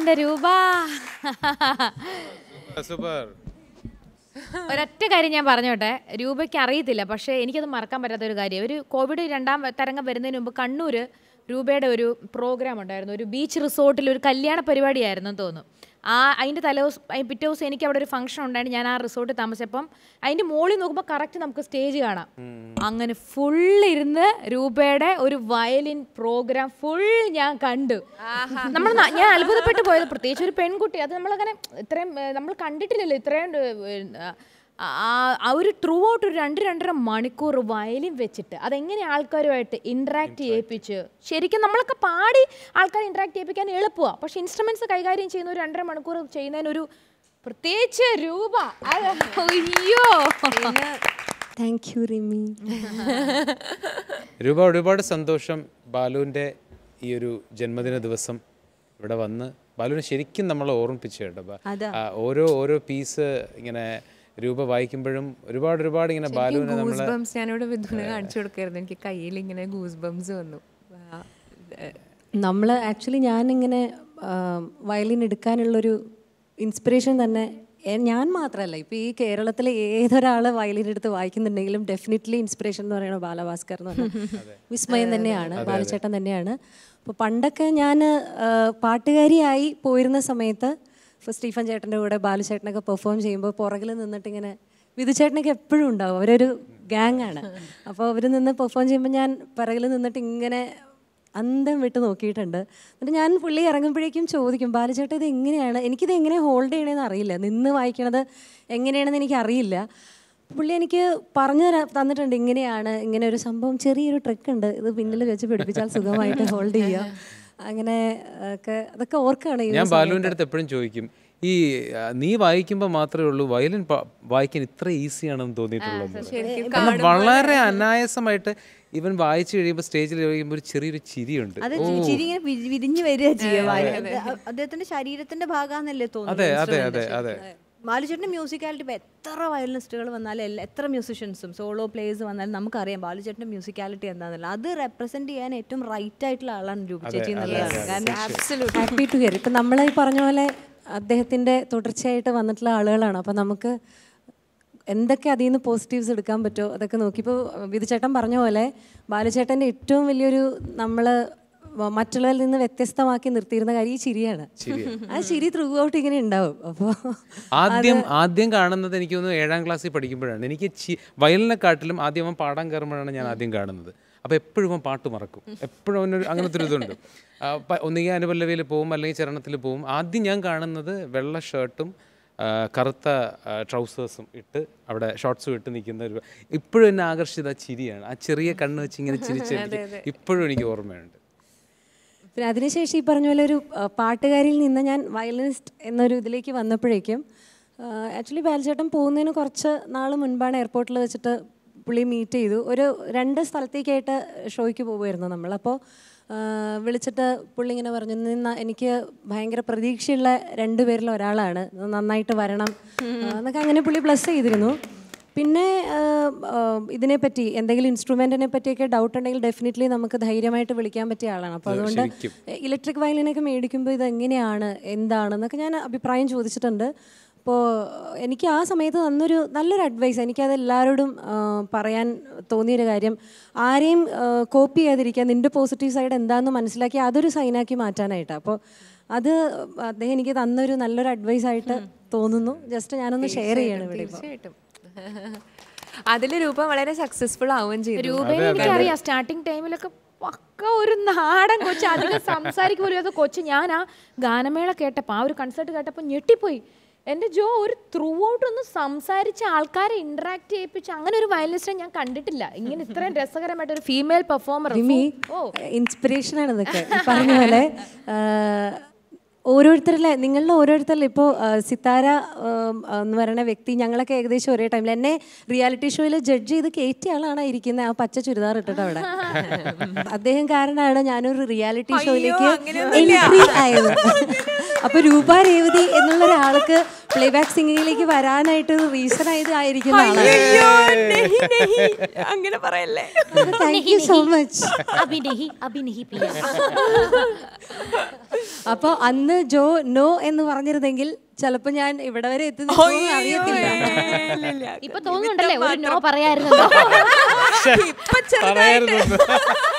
എന്റെ രൂപ സൂപ്പർ ഒരൊറ്റ കാര്യം ഞാൻ പറഞ്ഞോട്ടെ രൂപയ്ക്ക് അറിയത്തില്ല പക്ഷേ എനിക്കത് മറക്കാൻ പറ്റാത്ത ഒരു കാര്യം ഒരു കോവിഡ് രണ്ടാം തരംഗം വരുന്നതിന് മുമ്പ് കണ്ണൂർ രൂപയുടെ ഒരു പ്രോഗ്രാം ഉണ്ടായിരുന്നു ഒരു ബീച്ച് റിസോർട്ടിൽ ഒരു കല്യാണ പരിപാടിയായിരുന്നു എന്ന് തോന്നുന്നു ആ അതിൻ്റെ തലേദിവസം അതിന് പിറ്റേ ദിവസം എനിക്ക് അവിടെ ഒരു ഫംഗ്ഷൻ ഉണ്ടായിരുന്നു ഞാൻ ആ റിസോർട്ടിൽ താമസിച്ചപ്പം അതിൻ്റെ മുകളിൽ നോക്കുമ്പോൾ കറക്റ്റ് നമുക്ക് സ്റ്റേജ് കാണാം അങ്ങനെ ഫുൾ ഇരുന്ന് രൂപയുടെ ഒരു വയലിൻ പ്രോഗ്രാം ഫുൾ ഞാൻ കണ്ടു നമ്മൾ ന- ഞാൻ അത്ഭുതപ്പെട്ടു പോയത് പ്രത്യേകിച്ച് ഒരു പെൺകുട്ടി അത് നമ്മളങ്ങനെ ഇത്രയും ഏഹ്, നമ്മൾ കണ്ടിട്ടില്ലല്ലോ ഇത്രയും ഏഹ്, ആ ആ ഒരു ത്രൂ ഔട്ട് ഒരു രണ്ട് രണ്ടര മണിക്കൂർ വയലിൻ വെച്ചിട്ട് അതെങ്ങനെ ആൾക്കാരുമായിട്ട് ഇന്ററാക്ട് ചെയ്യിപ്പിച്ച് ശരിക്കും നമ്മളൊക്കെ പാടി ആൾക്കാരെ ഇന്ററാക്ട് ചെയ്യിപ്പിക്കാൻ എളുപ്പമാണ് പക്ഷെ ഇൻസ്ട്രുമെന്റ്സ് കൈകാര്യം ചെയ്യുന്ന ഒരു രണ്ടര മണിക്കൂർ ചെയ്യുന്നതിനൊരു പ്രത്യേകിച്ച് രൂപ അത് അയ്യോ താങ്ക് യു റിമി രൂപ ഒരുപാട് സന്തോഷം ബാലുവിൻ്റെ ഈ ഒരു ജന്മദിന ദിവസം ഇവിടെ വന്ന് ബാലുവിനെ ശരിക്കും നമ്മളെ ഓർമ്മിപ്പിച്ചു കേട്ടോ ബ- ആ, ഓരോ ഓരോ പീസ് ഇങ്ങനെ രൂപ വായിക്കുമ്പോഴും ഒരുപാട് ഒരുപാട് ഇങ്ങനെ ബാലുവിനെ ഗൂസ് നമ്മളെ ബംസ് ഞാനിവിടെ വിധുവിനെ കാണിച്ചു കൊടുക്കായിരുന്നു എനിക്ക് കയ്യിൽ ഇങ്ങനെ ഗൂസ് ബംസ് വന്നു ആ, ഏ, നമ്മൾ ആക്ച്വലി ഞാനിങ്ങനെ വയലിൻ എടുക്കാനുള്ളൊരു ഇൻസ്പിറേഷൻ തന്നെ എ- ഞാൻ മാത്രമല്ല ഇപ്പോൾ ഈ കേരളത്തിൽ ഏതൊരാൾ വയലിൻ എടുത്ത് വായിക്കുന്നുണ്ടെങ്കിലും ഡെഫിനറ്റ്ലി ഇൻസ്പിറേഷൻ എന്ന് പറയുന്നത് ബാലഭാസ്കർ എന്ന് പറഞ്ഞാൽ വിസ്മയം തന്നെയാണ് ബാലചേട്ടൻ തന്നെയാണ് അപ്പോൾ പണ്ടൊക്കെ ഞാൻ പാട്ടുകാരിയായി പോയിരുന്ന സമയത്ത് ഇപ്പോൾ സ്റ്റീഫൻ ചേട്ടൻ്റെ കൂടെ ബാലുചേട്ടനൊക്കെ പെർഫോം ചെയ്യുമ്പോൾ പുറകിൽ നിന്നിട്ട് ഇങ്ങനെ വിധുചേട്ടനൊക്കെ എപ്പോഴും ഉണ്ടാവും അവരൊരു ഗ്യാങ് ആണ് അപ്പോൾ അവർ നിന്ന് പെർഫോം ചെയ്യുമ്പോൾ ഞാൻ പിറകിൽ നിന്നിട്ട് ഇങ്ങനെ അന്തം വിട്ട് നോക്കിയിട്ടുണ്ട് എന്നിട്ട് ഞാൻ പുള്ളി ഇറങ്ങുമ്പോഴേക്കും ചോദിക്കും ബാലുചേട്ടൻ ഇത് എങ്ങനെയാണ് എനിക്കിത് എങ്ങനെ ഹോൾഡ് ചെയ്യണമെന്ന് അറിയില്ല നിന്ന് വായിക്കണത് എങ്ങനെയാണെന്ന് എനിക്ക് അറിയില്ല പുള്ളി എനിക്ക് പറഞ്ഞു തരാ തന്നിട്ടുണ്ട് ഇങ്ങനെയാണ് ഇങ്ങനെ ഒരു സംഭവം ചെറിയൊരു ട്രിക്ക് ഉണ്ട് ഇത് പിന്നിൽ വെച്ച് പിടിപ്പിച്ചാൽ സുഖമായിട്ട് ഹോൾഡ് ചെയ്യുക അങ്ങനെ ഒക്കെ അതൊക്കെ ഓർക്കാണ് ഈ ഒരു ഞാൻ സമയത്ത്. ബാലുവിൻ്റെ അടുത്ത് എപ്പോഴും ചോദിക്കും ഈ ആ, നീ വായിക്കുമ്പോൾ മാത്രമേ ഉള്ളൂ വയലിൻ പ- വായിക്കാൻ ഇത്ര ഈസിയാണെന്ന് തോന്നിയിട്ടുള്ളത് കാരണം വളരെ അനായാസമായിട്ട് ഇവൻ വായിച്ചു കഴിയുമ്പോൾ സ്റ്റേജിൽ കഴിയുമ്പോൾ ഒരു ചെറിയൊരു ചിരിയുണ്ട് അത് ഓ ചിരി ഇങ്ങനെ വിരി- വിരിഞ്ഞു വരിക ചെയ്യുക അദ്ദേഹത്തിന്റെ ശരീരത്തിന്റെ ഭാഗമാണെന്നല്ലേ അതെ തോന്നുന്നത് അതെ instrument. അതെ അതെ ബാലുചേട്ടൻ്റെ മ്യൂസിക്കാലിറ്റി ഇപ്പോൾ എത്ര വയലിനിസ്റ്റുകൾ വന്നാലും എല്ലാ എത്ര മ്യൂസിഷ്യൻസും സോളോ പ്ലേയേഴ്സ് വന്നാലും നമുക്കറിയാം ബാലുചേട്ടൻ്റെ മ്യൂസിക്കാലിറ്റി എന്താണെന്നല്ല അത് റെപ്രസെന്റ് ചെയ്യാൻ ഏറ്റവും റൈറ്റ് ആയിട്ടുള്ള ആളാണ് രൂപ ചേച്ചി എന്നുള്ളതാണ് കാരണം ഹാപ്പി ടു ഹിയർ ഇപ്പം നമ്മൾ ഈ പറഞ്ഞ പോലെ അദ്ദേഹത്തിൻ്റെ തുടർച്ചയായിട്ട് വന്നിട്ടുള്ള ആളുകളാണ് അപ്പം നമുക്ക് എന്തൊക്കെ അതിൽ നിന്ന് പോസിറ്റീവ്സ് എടുക്കാൻ പറ്റുമോ അതൊക്കെ നോക്കി ഇപ്പോൾ വിധുചേട്ടൻ പറഞ്ഞ പോലെ ബാലുചേട്ടൻ്റെ ഏറ്റവും വലിയൊരു നമ്മൾ മറ്റുള്ളവരിൽ നിന്ന് വ്യത്യസ്തമാക്കി നിർത്തിയിരുന്ന കാര്യം ഈ ചിരിയാണ് ആ ചിരി ത്രൂ ഔട്ട് ഇങ്ങനെ ഉണ്ടാവും അപ്പോൾ ആദ്യം ആദ്യം കാണുന്നത് എനിക്ക് തോന്നുന്നു ഏഴാം ക്ലാസ്സിൽ പഠിക്കുമ്പോഴാണ് എനിക്ക് ചി വയലിനെക്കാട്ടിലും ആദ്യം അവൻ പാടാൻ കയറുമ്പോഴാണ് ഞാൻ ആദ്യം കാണുന്നത് അപ്പോൾ എപ്പോഴും അവൻ പാട്ട് മറക്കും എപ്പോഴും അവനൊരു അങ്ങനത്തെ ഒരു ഇതുണ്ട് ആ, പ- ഒന്നുകിൽ അനുപല്ലവിയിൽ പോവും അല്ലെങ്കിൽ ചരണത്തിൽ പോവും ആദ്യം ഞാൻ കാണുന്നത് വെള്ള ഷർട്ടും ആ, കറുത്ത ട്രൗസേഴ്സും ഇട്ട് അവിടെ ഷോർട്സും ഇട്ട് നിൽക്കുന്ന ഒരു ഇപ്പോഴും എന്നെ ആകർഷിച്ചത് ആ ചിരിയാണ് ആ ചെറിയ കണ്ണ് വെച്ച് ഇങ്ങനെ ചിരിച്ച് എനിക്ക് ഇപ്പോഴും എനിക്ക് ഓർമ്മയുണ്ട് പിന്നെ അതിനുശേഷം ഈ പറഞ്ഞ പോലെ ഒരു ആ, പാട്ടുകാരിയിൽ നിന്ന് ഞാൻ വയലിനിസ്റ്റ് എന്നൊരു ഇതിലേക്ക് വന്നപ്പോഴേക്കും ആക്ച്വലി ബാലചേട്ടൻ പോകുന്നതിന് കുറച്ച് നാൾ മുൻപാണ് എയർപോർട്ടിൽ വെച്ചിട്ട് പുള്ളി മീറ്റ് ചെയ്തു ഒരു രണ്ട് സ്ഥലത്തേക്കായിട്ട് ഷോയ്ക്ക് പോകുമായിരുന്നു നമ്മൾ അപ്പോൾ വിളിച്ചിട്ട് പുള്ളി ഇങ്ങനെ പറഞ്ഞു നിന്ന എനിക്ക് ഭയങ്കര പ്രതീക്ഷയുള്ള രണ്ടുപേരിൽ ഒരാളാണ് നന്നായിട്ട് വരണം ആ, എന്നൊക്കെ അങ്ങനെ പുള്ളി പ്ലസ് ചെയ്തിരുന്നു പിന്നെ ആഹ്, ആഹ്, ഇതിനെപ്പറ്റി എന്തെങ്കിലും ഇൻസ്ട്രുമെന്റിനെ പറ്റിയൊക്കെ ഡൗട്ട് ഉണ്ടെങ്കിൽ ഡെഫിനറ്റ്ലി നമുക്ക് ധൈര്യമായിട്ട് വിളിക്കാൻ പറ്റിയ ആളാണ് അപ്പോൾ അതുകൊണ്ട് ഇലക്ട്രിക് വയലിനൊക്കെ മേടിക്കുമ്പോൾ ഇത് എങ്ങനെയാണ് എന്താണെന്നൊക്കെ ഞാൻ അഭിപ്രായം ചോദിച്ചിട്ടുണ്ട് അപ്പോൾ എനിക്ക് ആ സമയത്ത് തന്നൊരു നല്ലൊരു അഡ്വൈസ് എനിക്കത് എല്ലാവരോടും ആഹ്, പറയാൻ തോന്നിയൊരു കാര്യം ആരെയും കോപ്പി ചെയ്യാതിരിക്കുക നിൻ്റെ പോസിറ്റീവ് സൈഡ് എന്താണെന്ന് മനസ്സിലാക്കി അതൊരു സൈനാക്കി മാറ്റാനായിട്ടാണ് അപ്പോൾ അത് അദ്ദേഹം എനിക്ക് തന്നൊരു നല്ലൊരു അഡ്വൈസ് ആയിട്ട് തോന്നുന്നു ജസ്റ്റ് ഞാനൊന്ന് ഷെയർ ചെയ്യണം ഇവിടെ ഇപ്പോൾ തീർച്ചയായിട്ടും അതിൽ രൂപ വളരെ സക്സസ്ഫുൾ ആവുകയും ചെയ്തു രൂപേനെ എനിക്കറിയാം സ്റ്റാർട്ടിങ് ടൈമിലൊക്കെ പക്ക ഒരു നാടൻ കൊച്ചു അധികം സംസാരിക്കുക പോലും അത് കൊച്ചു ഞാൻ ആ ഗാനമേള കേട്ടപ്പോൾ ആ ഒരു കൺസേർട്ട് കേട്ടപ്പോൾ ഞെട്ടിപ്പോയി എൻ്റെ ജോ ഒരു ത്രൂ ഔട്ട് ഒന്ന് സംസാരിച്ച് ആൾക്കാരെ ഇന്ററാക്ട് ചെയ്യിപ്പിച്ച് അങ്ങനെ ഒരു വയലിനിസ്റ്റിനെ ഞാൻ കണ്ടിട്ടില്ല ഇങ്ങനെ ഇത്രയും രസകരമായിട്ട് ഒരു ഫീമെയിൽ പെർഫോമർ റിമി ഇൻസ്പിറേഷനാണ് ഇതൊക്കെ ഈ പറഞ്ഞ പോലെ ആഹ്, ഓരോരുത്തരിലെ നിങ്ങളുടെ ഓരോരുത്തരിൽ ഇപ്പോൾ സിത്താര ആം, എന്ന് പറയുന്ന വ്യക്തി ഞങ്ങളൊക്കെ ഏകദേശം ഒരേ ടൈമിൽ എന്നെ റിയാലിറ്റി ഷോയിൽ ജഡ്ജ് ചെയ്ത് കയറ്റിയ ആളാണ് ആ ഇരിക്കുന്നത് ആ പച്ച ചുരിദാർ ഇട്ടിട്ട് അവിടെ അദ്ദേഹം കാരണമാണ് ഞാനൊരു റിയാലിറ്റി ഷോയിലേക്ക് എൻട്രി ആയത് അപ്പൊ രൂപ രേവതി എന്നുള്ള ഒരാൾക്ക് പ്ലേ ബാക്ക് സിംഗിങ്ങിലേക്ക് വരാനായിട്ട് റീസൺ ആയത് ആയിരിക്കുന്ന ആളാണ് അയ്യോ നെഹി, നെഹി. അങ്ങനെ പറയല്ലേ താങ്ക് യു സോ മച്ച് അഭി നഹി അഭി നഹി പിയ അപ്പോൾ അന്ന് ജോ നോ എന്ന് പറഞ്ഞിരുന്നെങ്കിൽ ചിലപ്പോൾ ഞാൻ ഇവിടെ വരെ എത്തി അറിയത്തില്ല ഇപ്പൊ തോന്നുന്നുണ്ടല്ലേ ഒരു നോ പറയായിരുന്നല്ലോ ഇപ്പൊ ചെറുതായിട്ട് പറയായിരുന്നു